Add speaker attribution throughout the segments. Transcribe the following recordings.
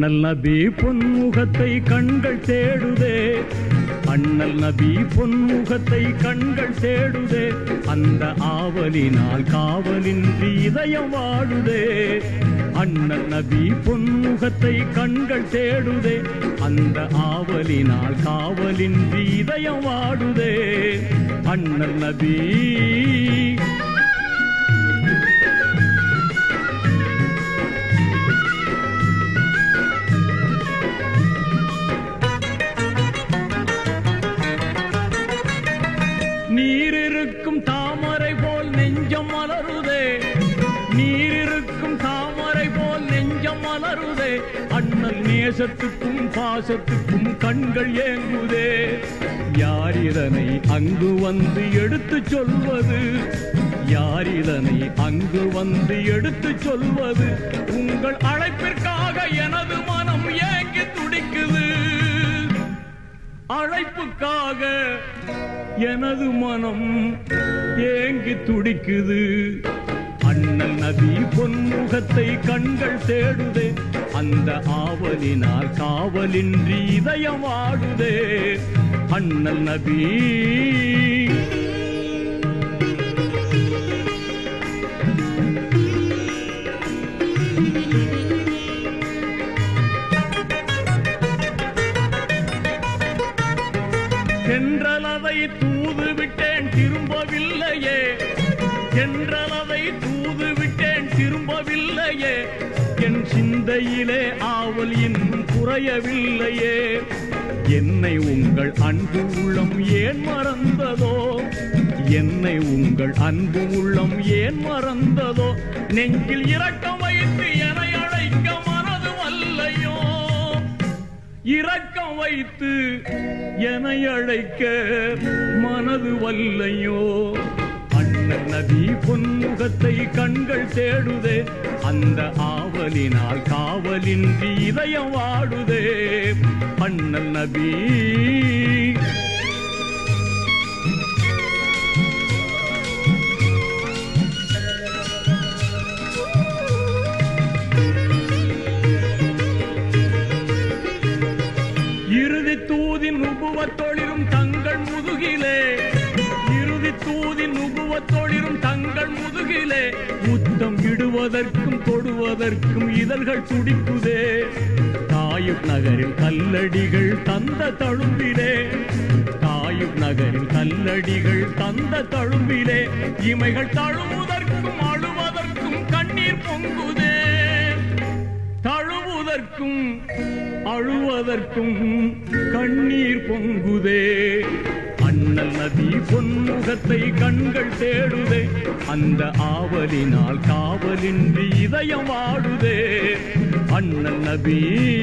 Speaker 1: அண்ணல் நபி பொன்முகத்தை கண்கள் தேடுதே அண்ணல் நபி பொன்முகத்தை கண்கள் தேடுதே அந்த ஆவலினால் காவலின்றி இதயம் வாடுதே அண்ணல் நபி பொன்முகத்தை கண்கள் தேடுதே அந்த ஆவலினால் காவலின்றி இதயம் வாடுதே அண்ணல் நபி நீரிருக்கும் தாமரை போல் நெஞ்சம் மலருதே நீரிருக்கும் தாமரை போல் நெஞ்சம் மலருதே அண்ணல் நேசத்துக்கும் பாசத்துக்கும் கண்கள் ஏங்குதே யார் இதனை அங்கு வந்து எடுத்துச் சொல்வது யார் இதனை அங்கு வந்து எடுத்துச் சொல்வது உங்கள் அழைப்பிற்காக எனது மனம் ஏங்கி துடிக்குது அழைப்புக்காக எனது மனம் ஏங்கி துடிக்குது அண்ணல் நபி பொன்முகத்தை கண்கள் தேடுதே அந்த ஆவலினால் காவலின்றி இதயம் ஆடுதே அண்ணல் நபி என்றலதை தூது விட்டேன் திரும்பவில்லையே என்றலதை தூது விட்டேன் திரும்பவில்லையே என் சிந்தையிலே ஆவல் இன்னும் குறையவில்லையே என்னை உங்கள் அன்பு உள்ளம் ஏன் மறந்ததோ என்னை உங்கள் அன்பு உள்ளம் ஏன் மறந்ததோ நெஞ்சில் இரக்கம் வைத்து என அழைக்க மனது வல்லையோ இரக்கம் வைத்து என அழைக்க மனது வல்லையோ அண்ணன் நதி பொன்முகத்தை கண்கள் தேடுதே அந்த ஆவலினால் காவலின்றி இதயம் வாடுதே அண்ணல் நபி இறுதி தூதின் உபுவத்தொழிலும் தங்கள் முதுகிலே இறுதி தூதின் உபுவத்தொழிலும் தங்கள் முதுகிலே முத்தம் இடுவதற்கும் தொடுவதற்கும் இதழ்கள் துடிக்குதே தாயுப் நகரில் கல்லடிகள் தந்த தழும்பிலே தாயுப் நகரில் கல்லடிகள் தந்த தழும்பிலே இமைகள் தழுவதற்கும் அழுவதற்கும் கண்ணீர் பொங்குதே தழுவுவதற்கும் அழுவதற்கும் கண்ணீர் பொங்குதே அண்ணல் நதி பொன்முகத்தை கண்கள் தேடுதே அந்த ஆவலினால் காவலின்றி இதயம் வாடுதே அண்ணல் நபி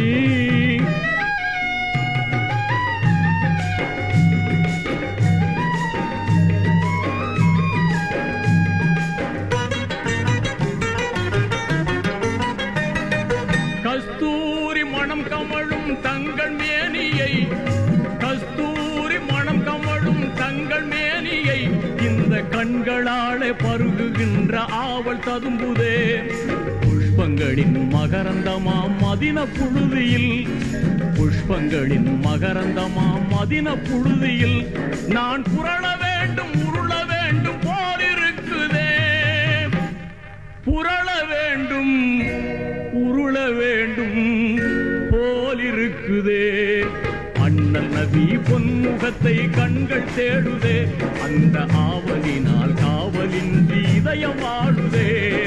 Speaker 1: கஸ்தூரி மணம் கமழும் தங்கள் மேனியை கஸ்தூரி மணம் கமழும் தங்கள் மேனியை இந்த கண்களாலே பருகுகின்ற ஆவல் ததும்புதே புஷ்பங்களின் மகரந்தமாம் மதின புழுதியில் புஷ்பங்களின் மகரந்தமாம் மதின புழுதியில் நான் புரள வேண்டும் உருள வேண்டும் போலிருக்குதே புரள வேண்டும் உருள வேண்டும் போலிருக்குதே அண்ணல் நபி பொன்முகத்தை கண்கள் தேடுதே அந்த ஆவலினால் காவலின்றி இதயம் வாடுதே